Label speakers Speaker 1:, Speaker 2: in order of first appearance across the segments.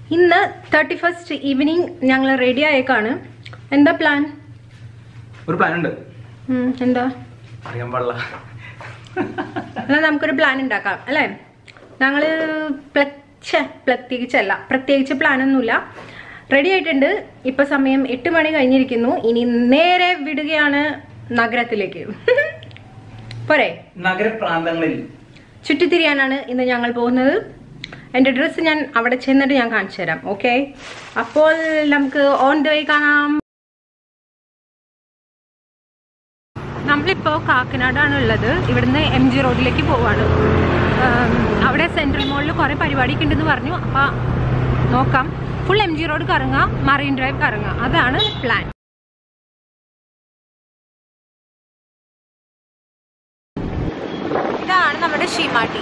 Speaker 1: ഇന്ന് thirty first evening ഞങ്ങൾ ready ആയേക്കാണ് എന്താ പ്ലാൻ
Speaker 2: ഒരു പ്ലാൻ ഉണ്ട്
Speaker 1: ഉം, എന്താ
Speaker 2: അറിയാൻ പാടില്ല
Speaker 1: എന്നാൽ നമുക്കൊരു പ്ലാൻ ഉണ്ടാക്കാം അല്ലേ ഞങ്ങൾ പ്രത്യേകിച്ചല്ല പ്രത്യേകിച്ച് പ്ലാനൊന്നുമില്ല റെഡി ആയിട്ടുണ്ട് ഇപ്പൊ സമയം എട്ട് മണി കഴിഞ്ഞിരിക്കുന്നു ഇനി നേരെ വിടുകയാണ് നഗരത്തിലേക്ക് പോരെ
Speaker 2: നഗരപ്രാന്തങ്ങളിൽ
Speaker 1: ചുറ്റിത്തിരിയാനാണ് ഇന്ന് ഞങ്ങൾ പോകുന്നത് എൻ്റെ ഡ്രസ്സ് ഞാൻ അവിടെ ചെന്നിട്ട് ഞാൻ കാണിച്ചു തരാം ഓക്കെ അപ്പോൾ നമുക്ക് ഓൺ ദ വേ കാണാം നമ്മളിപ്പോൾ കാക്കനാടാണ് ഉള്ളത് ഇവിടുന്ന് എം ജി റോഡിലേക്ക് പോവാണ് ആം, അവിടെ സെൻട്രൽ മോളിൽ കുറേ പരിപാടിയൊക്കെ ഉണ്ടെന്ന് പറഞ്ഞു അപ്പോൾ നോക്കാം ഫുൾ എം ജി റോഡ് കറങ്ങാം മറൈൻ ഡ്രൈവ് കറങ്ങാം അതാണ് പ്ലാൻ ഇതാണ് നമ്മുടെ ഷീമാട്ടി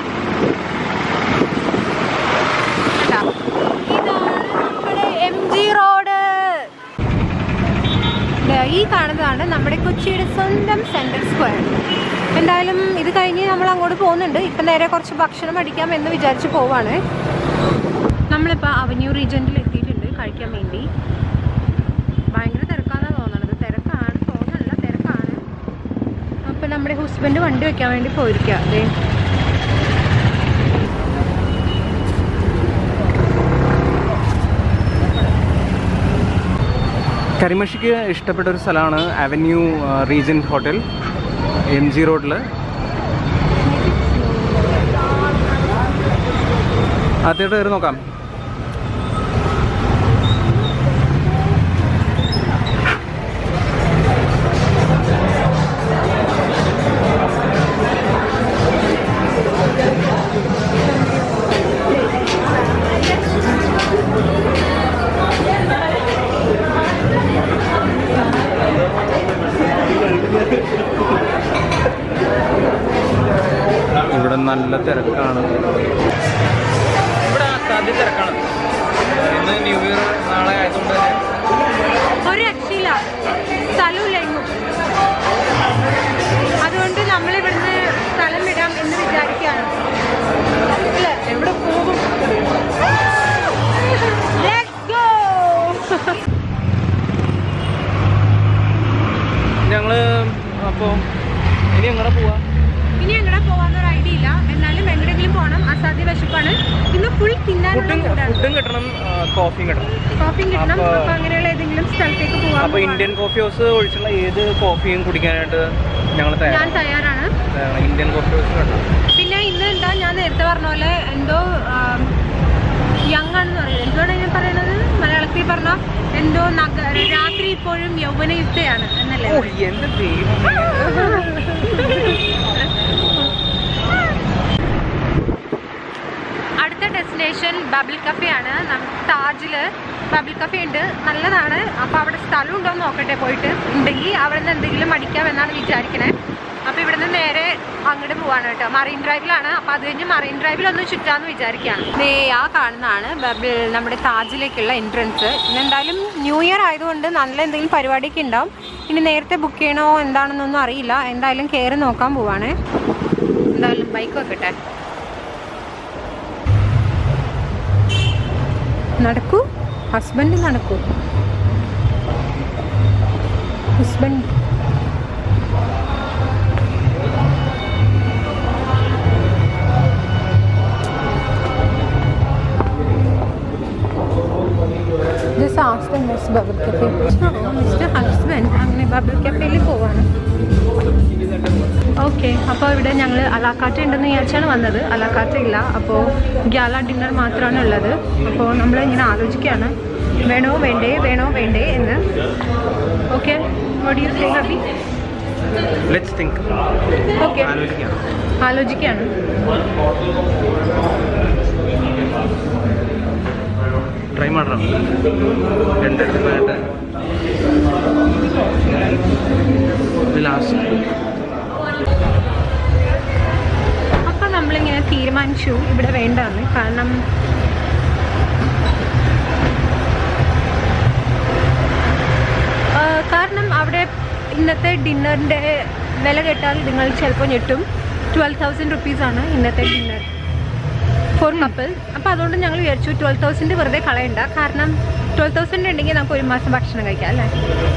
Speaker 1: കണ്ടോ? ഇതാണ് നമ്മുടെ എം ജി റോഡ് ദേ, ഈ കാണുന്നതാണ് നമ്മുടെ കൊച്ചിയുടെ സ്വന്തം സെൻട്രൽ സ്ക്വയർ എന്തായാലും ഇത് കഴിഞ്ഞ് നമ്മൾ അങ്ങോട്ട് പോകുന്നുണ്ട് ഇപ്പം നേരെ കുറച്ച് ഭക്ഷണം അടിക്കാം എന്ന് വിചാരിച്ച് പോവാണ് നമ്മളിപ്പോൾ അവന്യൂ റീജനിൽ എത്തിയിട്ടുണ്ട് കഴിക്കാൻ വേണ്ടി ഭയങ്കര തിരക്കാണെന്നാണ് തോന്നണത് തിരക്കാണ് തോന്നല്ല തിരക്കാണ് അപ്പം നമ്മുടെ ഹസ്ബൻഡ് വണ്ടി വെക്കാൻ വേണ്ടി പോയിരിക്കുക അതെ
Speaker 2: കരിമഷിക്ക് ഇഷ്ടപ്പെട്ട ഒരു സ്ഥലമാണ് avenue regent hotel M G റോഡിൽ ആദ്യമായിട്ട് കയറി നോക്കാം ഇവിടെ നല്ല തിരക്കാണ് ഇവിടെ സാധ്യ തിരക്കാണ് ഇന്ന് ന്യൂ ഇയർ നാളെ ആയതുകൊണ്ട് തന്നെ
Speaker 1: ഒരു രക്ഷയില്ല സ്ഥലമില്ല എങ്ങും അതുകൊണ്ട് നമ്മൾ ഇവിടുന്ന് സ്ഥലം വിടാം എന്ന് വിചാരിക്കുകയാണ് ഇല്ല, എവിടെ പോകും Let's go!
Speaker 2: ഞങ്ങള് അപ്പോൾ ഇനി എങ്ങനെ പോവാ
Speaker 1: ഇനി എങ്ങനെ പോവാന്നൊരു ഐഡിയ ഇല്ല എന്നാലും എങ്ങടെയെങ്കിലും പോകണം അസാധ്യ വിശപ്പാണ് ഇന്ന് ഫുൾ തിന്നാനുള്ള
Speaker 2: ഫുഡും
Speaker 1: മൂടാണ്
Speaker 2: ഫുഡും കിട്ടണം കോഫിയും കിട്ടണം
Speaker 1: കോഫിയും കിട്ടണം
Speaker 2: അപ്പൊ-
Speaker 1: അപ്പൊ അങ്ങനെയുള്ള ഏതെങ്കിലും സ്ഥലത്തേക്ക് പോവാൻ
Speaker 2: അപ്പോൾ ഇന്ത്യൻ കോഫി ഹൗസ് ഒഴിച്ചുള്ള ഏത് കോഫിയും കുടിക്കാനായിട്ട് ഞങ്ങൾ
Speaker 1: ഞാൻ
Speaker 2: തയ്യാറാണ്
Speaker 1: തയ്യാറാണ്
Speaker 2: ഇന്ത്യൻ കോഫി ഹൗസ് വേണ്ട
Speaker 1: പിന്നെ ഇന്ന് എന്താ ഞാൻ നേരത്തെ പറഞ്ഞ പോലെ എന്തോ യങ് ആണെന്ന് പറയുന്നത് എന്തുവാണ് ഞാൻ പറയണത് മലയാളത്തിൽ പറഞ്ഞ എന്തോ നഗ രാത്രി ഇപ്പോഴും യൗവനയുക്തയാണ് എന്നല്ലേ
Speaker 2: ഓ എന്ത് ദൈവമേ.
Speaker 1: അടുത്ത ഡെസ്റ്റിനേഷൻ ബബിൾ കഫേ ആണ് നമുക്ക് താജില് ബബിൾ കഫേ ഉണ്ട് നല്ലതാണ് അപ്പോൾ അവിടെ സ്ഥലം ഉണ്ടോ എന്ന് നോക്കട്ടെ പോയിട്ട് ഉണ്ടെങ്കിൽ അവിടെ നിന്ന് എന്തെങ്കിലും അടിക്കാം എന്നാണ് വിചാരിക്കണേ അപ്പോൾ ഇവിടുന്ന് നേരെ അങ്ങോട്ട് പോവാണ് കേട്ടോ മറൈൻ ഡ്രൈവിലാണ് അപ്പോൾ അത് കഴിഞ്ഞ് മറൈൻ ഡ്രൈവിൽ ഒന്ന് ചുറ്റാന്ന് വിചാരിക്കുകയാണ് ദേ ആ കാണുന്നതാണ് ബബിൾ നമ്മുടെ താജിലേക്കുള്ള എൻട്രൻസ് ഇന്ന് എന്തായാലും ന്യൂ ഇയർ ആയതുകൊണ്ട് നല്ല എന്തെങ്കിലും പരിപാടിയൊക്കെ ഉണ്ടാവും ഇനി നേരത്തെ ബുക്ക് ചെയ്യണോ എന്താണെന്നൊന്നും അറിയില്ല എന്തായാലും കയറി നോക്കാൻ പോവാണ് എന്തായാലും ബൈക്ക് വെക്കട്ടെ നടക്കൂ ഹസ്ബൻഡ് നടക്കൂ husband Just ask the Miss Bubble Cafe. Mister husband അങ്ങനെ ബബിൾ കഫേയിൽ പോവാണ് ഓക്കെ അപ്പോൾ ഇവിടെ ഞങ്ങൾ അലാക്കാറ്റ ഉണ്ടെന്ന് വിചാരിച്ചാണ് വന്നത് അലാക്കാറ്റ ഇല്ല അപ്പോൾ ഗ്യാല ഡിന്നർ മാത്രമാണ് ഉള്ളത് അപ്പോൾ നമ്മൾ ഇങ്ങനെ ആലോചിക്കുകയാണ് വേണോ വേണ്ടേ വേണോ വേണ്ടേ എന്ന് okay vote you say hubby
Speaker 2: Let's think.
Speaker 1: Okay
Speaker 2: ആലോചിക്കാം
Speaker 1: ആലോചിക്കുകയാണ്
Speaker 2: ಟ್ರೈ ಮಾಡ್ರ ಎಂಟು ಮಿನಿಟ್ ലാസ്റ്റ്
Speaker 1: അപ്പം നമ്മളിങ്ങനെ തീരുമാനിച്ചു ഇവിടെ വേണ്ടെന്ന് കാരണം ആ, കാരണം അവിടെ ഇന്നത്തെ ഡിന്നറിൻ്റെ വില കേട്ടാൽ നിങ്ങൾ ചിലപ്പോൾ ഞെട്ടും ട്വൽവ് തൗസൻഡ് റുപ്പീസാണ് ഇന്നത്തെ ഡിന്നർ ഫോർ കപ്പിൾ അപ്പോൾ അതുകൊണ്ട് ഞങ്ങൾ വിചാരിച്ചു ട്വൽവ് തൗസൻഡ് വെറുതെ കളയണ്ട കാരണം ട്വൽവ് തൗസൻഡ് ഉണ്ടെങ്കിൽ നമുക്ക് ഒരു മാസം ഭക്ഷണം കഴിക്കാം അല്ലേ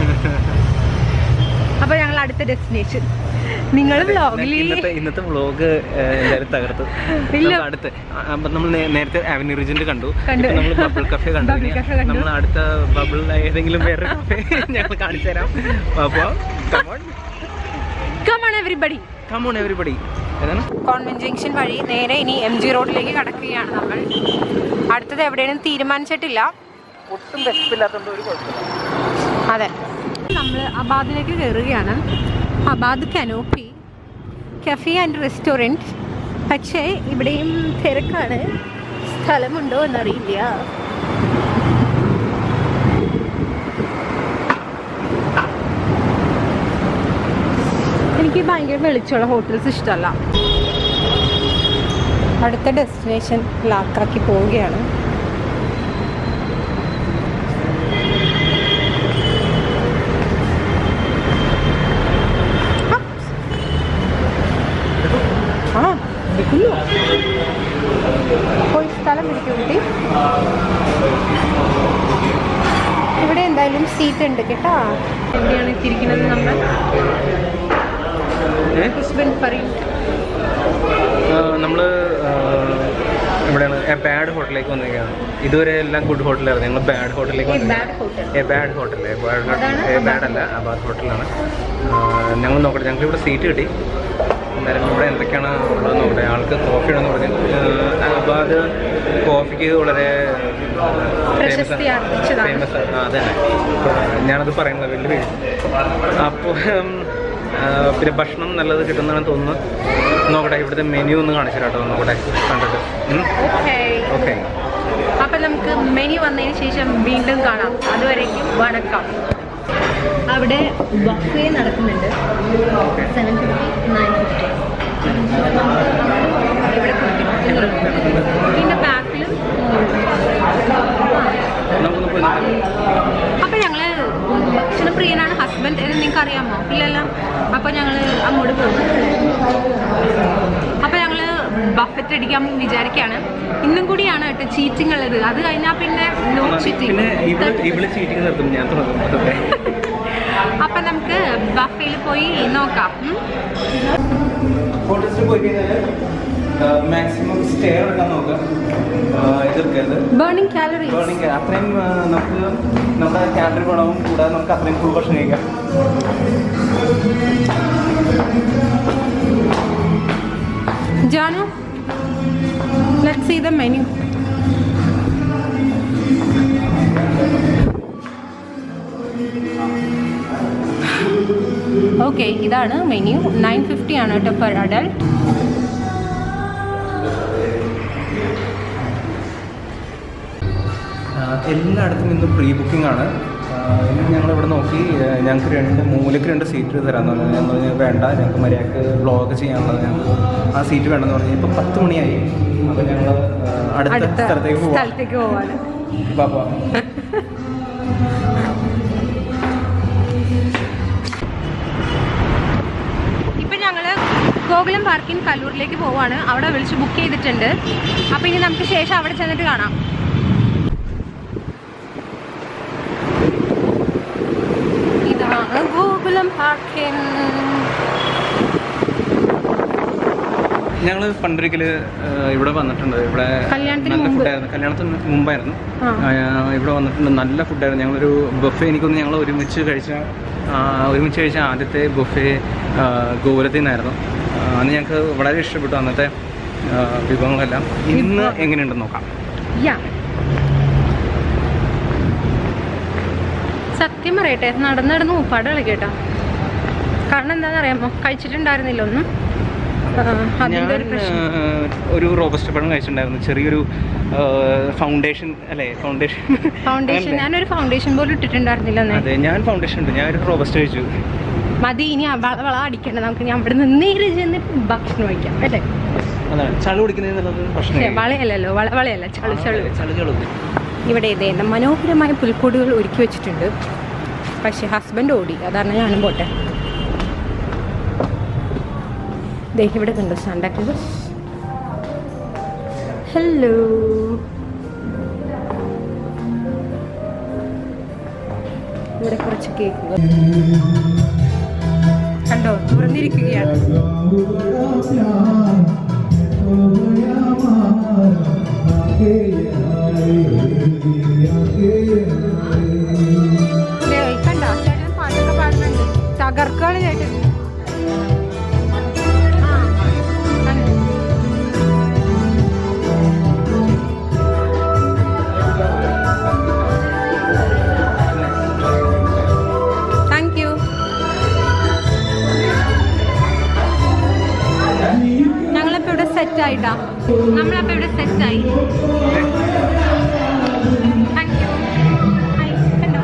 Speaker 1: അപ്പോൾ ഞങ്ങൾ അടുത്ത ഡെസ്റ്റിനേഷൻ നിങ്ങൾ വ്ളോഗിൽ
Speaker 2: ഇന്നത്തെ ഇന്നത്തെ വ്ളോഗ് എല്ലാവരും തകർത്തു
Speaker 1: ഇല്ല.
Speaker 2: നമ്മൾ അടുത്ത് ആ, അപ്പൊ നമ്മൾ നേ- നേരത്തെ അവന്യൂ റിജന്റ് കണ്ടു
Speaker 1: കണ്ടു.
Speaker 2: നമ്മൾ ബബിൾ കഫേ കണ്ടു
Speaker 1: Bubble cafe കണ്ടു.
Speaker 2: നമ്മൾ അടുത്ത ബബിൾ ഏതെങ്കിലും വേറെ കഫേ ഞങ്ങൾ കാണിച്ചു തരാം അപ്പോൾ come on
Speaker 1: come on everybody
Speaker 2: come on everybody ഏതാണ്
Speaker 1: കോൺവെന്റ് ജംഗ്ഷൻ വഴി നേരെ ഇനി എം ജി റോഡിലേക്ക് കടക്കുകയാണ് നമ്മൾ അടുത്തത് എവിടെയാണെന്ന് തീരുമാനിച്ചിട്ടില്ല
Speaker 2: ഒട്ടും വിശപ്പില്ലാത്തതുകൊണ്ട് ഒരു കുഴപ്പമില്ല
Speaker 1: അതെ നമ്മൾ അബാദിലേക്ക് കയറുകയാണ് Abad canopy cafe and restaurant പക്ഷേ ഇവിടെയും തിരക്കാണ് സ്ഥലമുണ്ടോ എന്നറിയില്ല എനിക്ക് ഭയങ്കര വെളിച്ചമുള്ള ഹോട്ടൽസ് ഇഷ്ടമല്ല അടുത്ത ഡെസ്റ്റിനേഷൻ ലാക്കാക്കി പോവുകയാണ് ആ എടുക്കുന്നു പോയി സ്ഥലം പിടിക്കും കുട്ടി ഇവിടെ എന്തായാലും സീറ്റ് ഉണ്ട് കേട്ടാ എവിടെയാണ് എത്തിയിരിക്കുന്നത് നമ്മൾ
Speaker 2: ഏ?
Speaker 1: ഹസ്ബൻഡ് പറയും
Speaker 2: നമ്മൾ എവിടെയാണ് എ ബാഡ് ഹോട്ടലിലേക്ക് വന്നിരിക്കുകയാണ് ഇതുവരെ എല്ലാം ഗുഡ് ഹോട്ടലായിരുന്നു ഞങ്ങൾ ബാഡ് ഹോട്ടലിലേക്ക്
Speaker 1: ബാഡ്
Speaker 2: വന്നിരിക്കുകയാണ്
Speaker 1: hotel
Speaker 2: A bad hotel A bad
Speaker 1: അതാണ്
Speaker 2: എ ബാഡ് അല്ല അബാദ് ഹോട്ടലാണ് ഞങ്ങൾ നോക്കട്ടെ ഞങ്ങൾക്ക് ഇവിടെ സീറ്റ് കിട്ടി അന്നേരം ഇവിടെ എന്തൊക്കെയാണ് ഉള്ളത് നോക്കട്ടെ ആൾക്ക് കോഫി ഉണ്ടെന്ന് പറഞ്ഞു ആ, അബാദ് കോഫിക്ക് വളരെ
Speaker 1: പ്രശസ്തി ആർജിച്ചതാണ്.
Speaker 2: ഫേമസ് അതെ ഞാനത് പറയുന്നത് വലിയ പേര് അപ്പോൾ പിന്നെ ഭക്ഷണം നല്ലത് കിട്ടുന്നതാണ് തോന്നുന്നു നോക്കട്ടെ ഇവിടുത്തെ മെനു ഒന്ന് കാണിച്ചു കേട്ടോ നോക്കട്ടെ കണ്ടിട്ട്
Speaker 1: ഓക്കെ
Speaker 2: ഓക്കെ
Speaker 1: അപ്പൊ നമുക്ക് മെനു വന്നതിന് ശേഷം വീണ്ടും കാണാം അതുവരേക്കും വണക്കം അവിടെ ബഫേ നടക്കുന്നുണ്ട് സെവൻ ഫിഫ്റ്റി നയൻ ഫിഫ്റ്റി ഇവിടെ കുടിക്കണം. പിന്നെ ബാക്കിലും
Speaker 2: നമുക്കൊന്ന് പോയി നോക്കാം.
Speaker 1: അപ്പൊ ഞങ്ങള് ഭക്ഷണപ്രിയനാണ് ഹസ്ബൻഡ് എന്ന് നിങ്ങൾക്ക് അറിയാമോ ഇല്ലല്ലോ അപ്പൊ ഞങ്ങള് അങ്ങോട്ട് പോകും അപ്പൊ ഞങ്ങള് ബഫറ്റ് അടിക്കാൻ വിചാരിക്കാണ് ഇന്നും കൂടിയാണ് കേട്ടോ ചീറ്റിംഗ് ഉള്ളത് അത് കഴിഞ്ഞാൽ പിന്നെ നോ ചീറ്റിംഗ്
Speaker 2: പിന്നെ ഇവിടെ ഇവിടെ ചീറ്റിങ് നിർത്തും ഞാൻ തുടങ്ങും
Speaker 1: അപ്പൊ നമുക്ക് ബഫയിൽ പോയി നോക്കാം ഉം?
Speaker 2: ഹോട്ടൽസിൽ പോയി കഴിഞ്ഞാൽ മാക്സിമം സ്റ്റേ എടുക്കാൻ നോക്കാം എതിർക്കരുത്
Speaker 1: ബേണിംഗ് കാലറീസ്
Speaker 2: ബേണിംഗ് അത്രയും ആ, നമുക്ക് നമ്മുടെ കാലറി ഗുണവും കൂടാതെ നമുക്ക് അത്രയും ഫുൾ ഭക്ഷണം കഴിക്കാം
Speaker 1: Janu let see the menu okay ഇതാണ് മെനു നയൻ ഫിഫ്റ്റി ആണ് കേട്ടോ പെർ അഡൽട്ട്
Speaker 2: എല്ലായിടത്തും ഇന്ന് പ്രീ ബുക്കിംഗ് ആണ് ആ, ഇന്ന് ഞങ്ങൾ ഇവിടെ നോക്കി ആ, ഞങ്ങൾക്ക് രണ്ട് മൂലയ്ക്ക് രണ്ട് സീറ്റ് തരാമെന്ന് പറഞ്ഞു ഞാൻ പറഞ്ഞു വേണ്ട ഞങ്ങൾക്ക് മര്യാദക്ക് വ്ളോഗ് ചെയ്യാനുള്ളത് ഞങ്ങൾക്ക് ആ സീറ്റ് വേണമെന്ന് പറഞ്ഞു ഇപ്പം പത്ത് മണിയായി അപ്പോൾ ഞങ്ങൾ അടുത്ത
Speaker 1: അടുത്ത
Speaker 2: സ്ഥലത്തേക്ക് പോവാം
Speaker 1: സ്ഥലത്തേക്ക് പോവാണ്
Speaker 2: പാപ്പാ
Speaker 1: ഇപ്പൊ ഞങ്ങള് ഗോകുലം പാർക്കിംഗ് കല്ലൂരിലേക്ക് പോവാണ് അവിടെ വിളിച്ച് ബുക്ക് ചെയ്തിട്ടുണ്ട് അപ്പൊ ഇനി നമുക്ക് ശേഷം അവിടെ ചെന്നിട്ട് കാണാം ഇതാണ് ഗോകുലം പാർക്കിംഗ്
Speaker 2: ഞങ്ങൾ പണ്ടൊരിക്കൽ ഇവിടെ വന്നിട്ടുണ്ട് ഇവിടെ
Speaker 1: കല്യാണത്തിന്
Speaker 2: നല്ല
Speaker 1: മുമ്പ്.
Speaker 2: ഫുഡായിരുന്നു കല്യാണത്തിന് മുമ്പായിരുന്നു
Speaker 1: ആ.
Speaker 2: ആ, ഇവിടെ വന്നിട്ടുണ്ട് നല്ല ഫുഡായിരുന്നു ഞങ്ങളൊരു ബുഫേ എനിക്കൊന്ന് ഞങ്ങൾ ഒരുമിച്ച് കഴിച്ച ആ, ഒരുമിച്ച് കഴിച്ച ആദ്യത്തെ ബുഫേ ഗോകുലത്തിൽ നിന്നായിരുന്നു ആ, അന്ന് ഞങ്ങൾക്ക് വളരെ ഇഷ്ടപ്പെട്ടു അന്നത്തെ ആ, വിഭവങ്ങളെല്ലാം ഇന്ന്
Speaker 1: വിഭവം.
Speaker 2: എങ്ങനെയുണ്ടെന്ന് നോക്കാം
Speaker 1: യാ സത്യം പറയട്ടെ നടന്ന് നടന്ന് ഉപ്പാട് കളിക്കട്ടോ കാരണം എന്താണെന്ന് അറിയാമോ കഴിച്ചിട്ടുണ്ടായിരുന്നില്ല ഒന്നും ആ, അതിന്റെ
Speaker 2: ഞാൻ
Speaker 1: ഒരു പ്രശ്നം
Speaker 2: ആ, ഒരു റോബസ്റ്റ് പഴം കഴിച്ചിട്ടുണ്ടായിരുന്നു ചെറിയൊരു ഫൗണ്ടേഷൻ അല്ലേ ഫൗണ്ടേഷൻ
Speaker 1: ഫൗണ്ടേഷൻ ഞാനൊരു ഫൗണ്ടേഷൻ പോലും ഇട്ടിട്ടുണ്ടായിരുന്നില്ല അന്നേ.
Speaker 2: അതെ ഞാൻ ഫൗണ്ടേഷൻ ഉണ്ട് ഞാൻ ഒരു റോബസ്റ്റ് കഴിച്ചു
Speaker 1: മതി ഇനി വള വള അടിക്കണ്ട നമുക്ക് ഞാൻ ഇവിടെ നിന്ന് നേരെ ചെന്ന് ഭക്ഷണം കഴിക്കാം അല്ലേ
Speaker 2: അതാണ് ചളു കുടിക്കുന്നത്
Speaker 1: പക്ഷേ
Speaker 2: പ്രശ്നം
Speaker 1: വളയല്ലല്ലോ വള വളയല്ല ചളു ചളു
Speaker 2: ചളു ചളു
Speaker 1: ഇവിടെ ഇതേ മനോഹരമായ പുൽക്കൂടുകൾ ഒരുക്കി വെച്ചിട്ടുണ്ട് പക്ഷേ ഹസ്ബൻഡ് ഓടി അതാണ് ഞാനും പോട്ടെ ദേ ഇവിടെ കണ്ടു സാന്താക്ലോസ് ഹലോ ഇവിടെ കുറച്ച് കേക്കുകൾ കണ്ടോ തുറന്നിരിക്കുകയാണ് ദേ, കണ്ടോ ചേട്ടൻ പാട്ടൊക്കെ പാടുന്നുണ്ട് തകർക്കാണ് ചേട്ടൻ ആ, കണ്ടോ? താങ്ക് യു ഞങ്ങളിപ്പോ ഇവിടെ സെറ്റ് ആയിട്ടാ നമ്മളപ്പോ ഇവിടെ സെറ്റ് ആയി താങ്ക് യു ഹായ് കണ്ടോ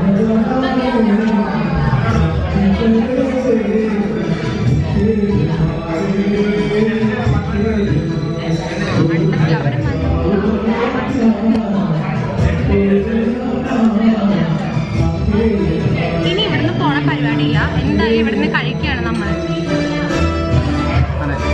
Speaker 1: അടുത്ത ഫ്ലവർ ഇനി ഇവിടുന്ന് പോണ പരിപാടിയില്ല എന്തായാലും ഇവിടുന്ന് കഴിക്കുകയാണ് നമ്മൾ
Speaker 2: അതെ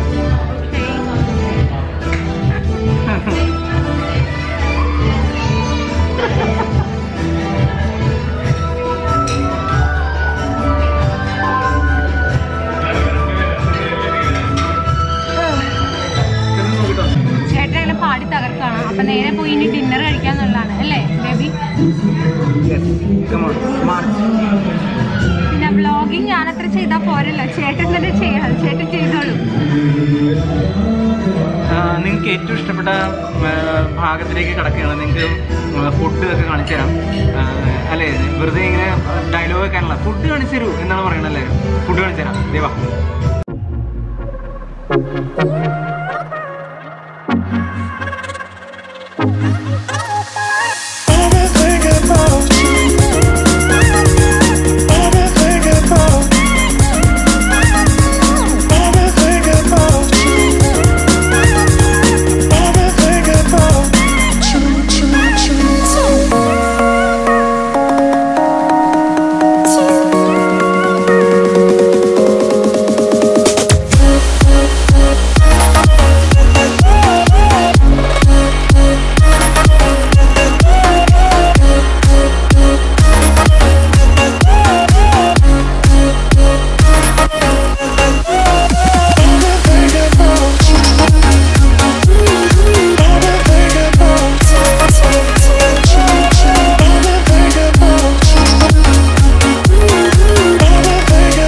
Speaker 2: ചെന്ന് നോക്കിട്ടോ
Speaker 1: ചേട്ടൻ അങ്ങനെ പാടി തകർക്കാണ് അപ്പൊ നേരെ പോയി ഇനി ഡിന്നർ കഴിക്കാന്നുള്ളതാണ് അല്ലേ ബേബി
Speaker 2: യെസ് കമോൺ മാർച്ച്
Speaker 1: പിന്നെ വ്ളോഗിങ് ഞാൻ അത്ര ചെയ്താൽ പോരല്ലോ ചേട്ടൻ തന്നെ ചെയ്യണം ചേട്ടൻ ചെയ്തോളൂ
Speaker 2: നിങ്ങൾക്ക് ഏറ്റവും ഇഷ്ടപ്പെട്ട ആ, ഭാഗത്തിലേക്ക് കിടക്കുകയാണ് നിങ്ങൾക്ക് ഫുഡ് ഒക്കെ കാണിച്ചു തരാം ആ, അല്ലേ വെറുതെ ഇങ്ങനെ ഡയലോഗ് വെക്കാനല്ല ഫുഡ് കാണിച്ചു തരൂ എന്നാണ് പറയണത് എല്ലാവരും ഫുഡ് കാണിച്ചു തരാം ദേവാ
Speaker 3: Everything about you. Everything about Everything about you. Everything about Choo choo Everything about you. Everything about Everything about you. Everything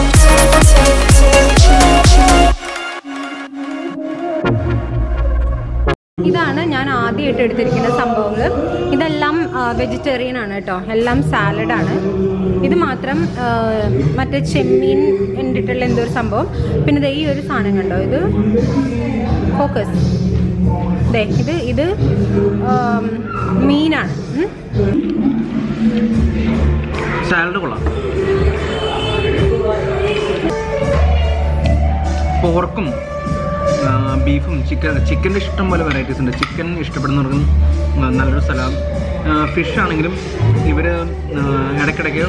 Speaker 1: ഇതാണ് ഞാൻ ആദ്യമായിട്ട് എടുത്തിരിക്കുന്ന സംഭവങ്ങൾ ഇതെല്ലാം വെജിറ്റേറിയൻ ആണ് കേട്ടോ എല്ലാം സാലഡാണ് ഇത് മാത്രം ആ, മറ്റേ ചെമ്മീൻ ഇട്ടിട്ടുള്ള എന്തോ ഒരു സംഭവം പിന്നെ ദേ ഈ ഒരു സാധനം കണ്ടോ ഇത് ഫോക്കസ് ദേ ഇത് ഇത് ആം, മീനാണ് ഉം.
Speaker 2: സാലഡ് കൊള്ളാം പോർക്കും ബീഫും ചിക്കൻ ചിക്കൻ്റെ ഇഷ്ടം പോലെ വെറൈറ്റീസ് ഉണ്ട് ചിക്കൻ ഇഷ്ടപ്പെടുന്നവർക്കും ആ, നല്ലൊരു സ്ഥലം ഫിഷ് ആണെങ്കിലും ഇവർ ഇടയ്ക്കിടയ്ക്ക്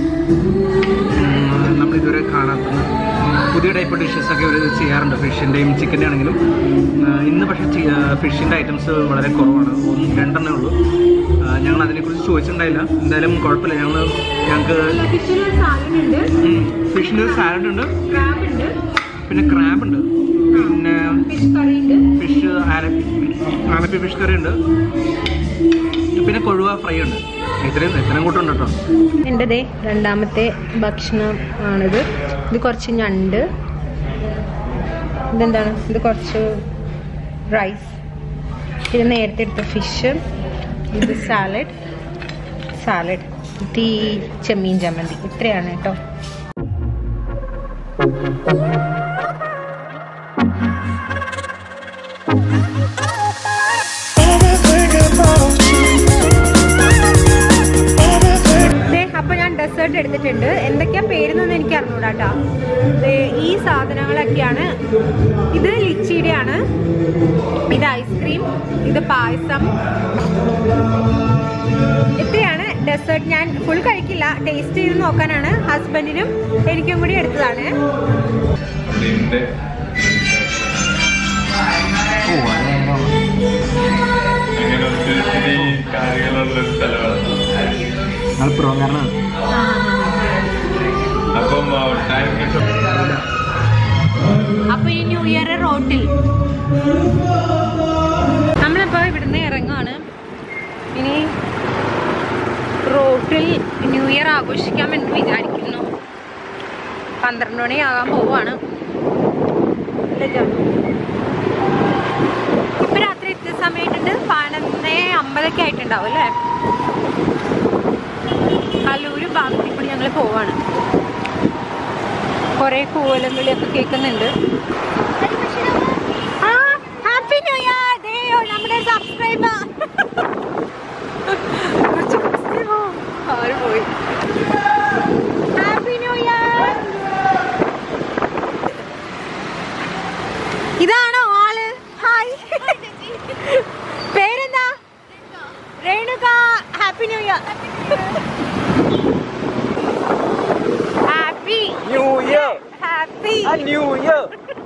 Speaker 2: നമ്മൾ ഇതുവരെ കാണാത്ത പുതിയ ടൈപ്പ് ഡിഷസ് ഒക്കെ ഇവർ ചെയ്യാറുണ്ട് ഫിഷിൻ്റെയും ചിക്കൻ്റെ ആണെങ്കിലും ആ, ഇന്ന് പക്ഷേ ഫിഷിൻ്റെ ഐറ്റംസ് വളരെ കുറവാണ് ഒന്ന് രണ്ടെണ്ണേ ഉള്ളൂ ആ, ഞങ്ങൾ അതിനെക്കുറിച്ച് ചോദിച്ചിട്ടുണ്ടായില്ല എന്തായാലും കുഴപ്പമില്ല ഞങ്ങൾ ഞങ്ങൾക്ക്
Speaker 1: ഫിഷിനൊരു സാലഡ് ഉണ്ട്
Speaker 2: ഫിഷിൻ്റെ ഒരു സാലഡ് ഉണ്ട്
Speaker 1: ക്രാബ് ഉണ്ട്
Speaker 2: പിന്നെ ക്രാബ് ഉണ്ട് പിന്നെ
Speaker 1: ഫിഷ് കറി ഉണ്ട്
Speaker 2: fish Alleppey Alleppey fish curry ഉണ്ട് പിന്നെ കൊഴുവ ഫ്രൈ ഉണ്ട് ഇത്രയും ഇത്രയും കൂട്ടുണ്ട് കേട്ടോ
Speaker 1: എൻ്റെ ദേ രണ്ടാമത്തെ ഭക്ഷണം ആണിത് ഇത് കുറച്ച് ഞണ്ട് ഇതെന്താണ് ഇത് കുറച്ച് റൈസ് ഇത് നേരത്തെ എടുത്ത ഫിഷ് ഇത് സാലഡ് സാലഡ് ഇത് ഈ ചെമ്മീൻ ചമ്മന്തി ഇത്രയാണ് കേട്ടോ
Speaker 3: Everything about you. Everything
Speaker 1: ദേ, അപ്പൊ ഞാൻ ഡെസേർട്ട് എടുത്തിട്ടുണ്ട് എന്തൊക്കെയാ പേരെന്നൊന്നും എനിക്ക് അറിഞ്ഞൂടാ കേട്ടോ ഈ സാധനങ്ങളൊക്കെയാണ് ഇത് ലിച്ചിയുടെ ആണ് ഇത് ഐസ്ക്രീം ഇത് പായസം ഇത്രയാണ് ഡെസേർട്ട് ഞാൻ ഫുൾ കഴിക്കില്ല ടേസ്റ്റ് ചെയ്ത് നോക്കാനാണ് ഹസ്ബൻഡിനും എനിക്കും കൂടി എടുത്തതാണ്
Speaker 2: ഓ
Speaker 4: ഒത്തിരി കാര്യങ്ങളുള്ള ഒരു സ്ഥലമാണ്
Speaker 2: ഞങ്ങൾ പ്രോഗ്രാമാണ്
Speaker 4: അപ്പം ടൈം കിട്ടും
Speaker 1: അപ്പൊ ഈ ന്യൂ ഇയർ റോട്ടിൽ നമ്മളിപ്പോ ഇവിടുന്ന് ഇറങ്ങുവാണ് ഇനി റോട്ടിൽ ന്യൂ ഇയർ ആഘോഷിക്കാമെന്ന് വിചാരിക്കുന്നു പന്ത്രണ്ട് മണിയാകാൻ പോവാണ് അല്ലേ ജാനു? ഇപ്പൊ രാത്രി എത്തിയ സമയത്തുണ്ട് പതിനൊന്നേ അമ്പതൊക്കെ ആയിട്ടുണ്ടാവും അല്ലേ കല്ലൂര് ഭാഗത്തിൽ കൂടി ഞങ്ങൾ പോവാണ് കുറെ കൂവലും വിളിയൊക്കെ കേൾക്കുന്നുണ്ട് ഹാപ്പി ന്യൂ ഇയർ ദേയോ നമ്മുടെ സബ്സ്ക്രൈബർ ആര് പോയി ഹാപ്പി ന്യൂ ഇയർ ഇതാണോ ആള് ഹായ് പേരെന്താ Renuka happy new year happy
Speaker 2: new year
Speaker 1: happy
Speaker 2: new year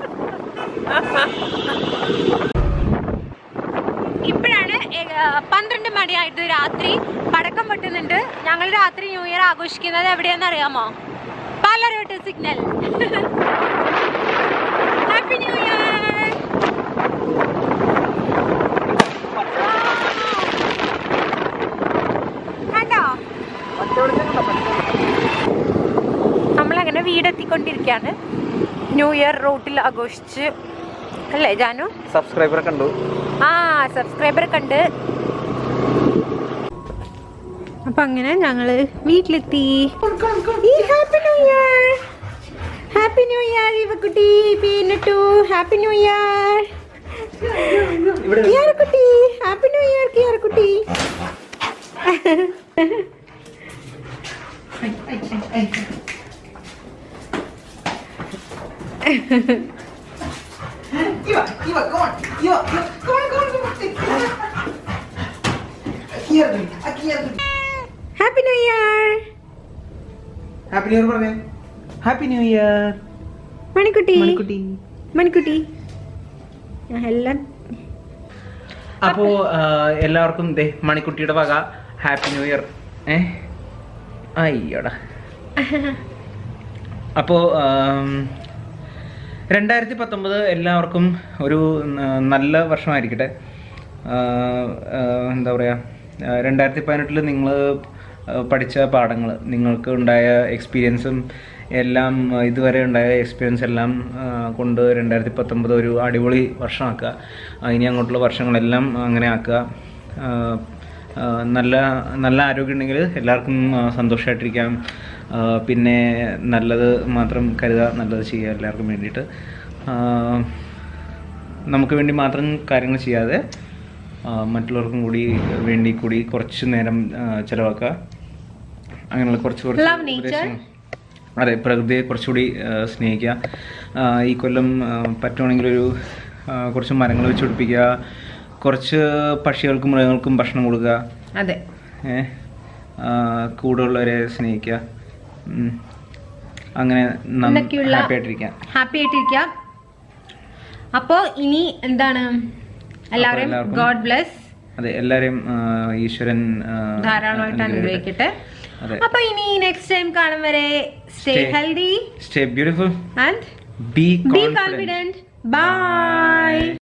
Speaker 1: ഇപ്പോഴാണ് പന്ത്രണ്ട് മണിയായിട്ട് രാത്രി പടക്കം പൊട്ടുന്നുണ്ട് ഞങ്ങൾ രാത്രി ന്യൂ ഇയർ ആഘോഷിക്കുന്നത് എവിടെയാന്ന് അറിയാമോ പാലരോട്ട് സിഗ്നൽ ഹാപ്പി ന്യൂ ഇയർ കണ്ടോ നമ്മളങ്ങനെ വീടെത്തിക്കൊണ്ടിരിക്കുകയാണ് ന്യൂ ഇയർ റോട്ടിൽ ആഘോഷിച്ച് അല്ലേ ജാനു
Speaker 2: സബ്സ്ക്രൈബറെ കണ്ടു
Speaker 1: ആ സബ്സ്ക്രൈബർ കണ്ട് അപ്പൊ അങ്ങനെ ഞങ്ങള് വീട്ടിലെത്തി happy new year happy new year ഇവക്കുട്ടി പീനട്ടു ഹാപ്പി ന്യൂ ഇയർ കിയാറക്കുട്ടി ഹാപ്പി ന്യൂ ഇയർ കിയാറക്കുട്ടി happy new year
Speaker 2: happy new year പറഞ്ഞേ ഹാപ്പി ന്യൂ ഇയർ
Speaker 1: മണിക്കുട്ടി
Speaker 2: മണിക്കുട്ടി
Speaker 1: മണിക്കുട്ടി ഞാൻ എല്ലാം
Speaker 2: അപ്പോ ആ, എല്ലാവർക്കും ദേ മണിക്കുട്ടിയുടെ വക ഹാപ്പി ന്യൂ ഇയർ ഏ അയ്യോടാ അപ്പോൾ രണ്ടായിരത്തി പത്തൊമ്പത് എല്ലാവർക്കും ഒരു ന- നല്ല വർഷമായിരിക്കട്ടെ ആ, ആ, എന്താ പറയുക രണ്ടായിരത്തി പതിനെട്ടിൽ നിങ്ങൾ പഠിച്ച പാഠങ്ങൾ നിങ്ങൾക്ക് ഉണ്ടായ എക്സ്പീരിയൻസും എല്ലാം ആ, ഇതുവരെ ഉണ്ടായ എക്സ്പീരിയൻസ് എല്ലാം ആ, കൊണ്ട് രണ്ടായിരത്തി പത്തൊമ്പത് ഒരു അടിപൊളി വർഷമാക്കുക ആ, ഇനി അങ്ങോട്ടുള്ള വർഷങ്ങളെല്ലാം അങ്ങനെ ആക്കുക ആ, ആ, നല്ല നല്ല ആരോഗ്യം ഉണ്ടെങ്കിൽ എല്ലാവർക്കും ആ, സന്തോഷമായിട്ടിരിക്കാം ആ, പിന്നെ നല്ലത് മാത്രം കരുതുക നല്ലത് ചെയ്യുക എല്ലാവർക്കും വേണ്ടിയിട്ട് ആ, നമുക്ക് വേണ്ടി മാത്രം കാര്യങ്ങൾ ചെയ്യാതെ ആ, മറ്റുള്ളവർക്കും കൂടി വേണ്ടി കൂടി കുറച്ച് നേരം ആ, ചിലവാക്കുക അങ്ങനെയുള്ള കുറച്ച് കുറച്ച്
Speaker 1: Love nature.
Speaker 2: ഉപദേശങ്ങൾ. അതെ പ്രകൃതിയെ കുറച്ചുകൂടി ആ, സ്നേഹിക്കുക ആ, ഈ കൊല്ലം ആ, പറ്റുവാണെങ്കിൽ ഒരു ആ, കുറച്ച് മരങ്ങൾ വെച്ച് പിടിപ്പിക്കുക കുറച്ച് പക്ഷികൾക്കും മൃഗങ്ങൾക്കും ഭക്ഷണം കൊടുക്കുക
Speaker 1: അതെ
Speaker 2: ഏ ആ, കൂടെയുള്ളവരെ സ്നേഹിക്കുക ഉം. അങ്ങനെ
Speaker 1: എന്നൊക്കെയുള്ള-
Speaker 2: ഹാപ്പി ആയിട്ടിരിക്കാം
Speaker 1: ഹാപ്പി ആയിട്ടിരിക്കാം അപ്പോ ഇനി എന്താണ് എല്ലാവരെയും
Speaker 2: എല്ലാവർക്കും
Speaker 1: ഗോഡ് ബ്ലെസ്
Speaker 2: അതെ എല്ലാവരെയും ആ, ഈശ്വരൻ ആ,
Speaker 1: ധാരാളമായിട്ട് അനുഗ്രഹിക്കട്ടെ
Speaker 2: അതെ
Speaker 1: അപ്പൊ ഇനി നെക്സ്റ്റ് ടൈം കാണും വരെ stay
Speaker 2: Stay-
Speaker 1: healthy
Speaker 2: stay beautiful
Speaker 1: and
Speaker 2: be
Speaker 1: be confident by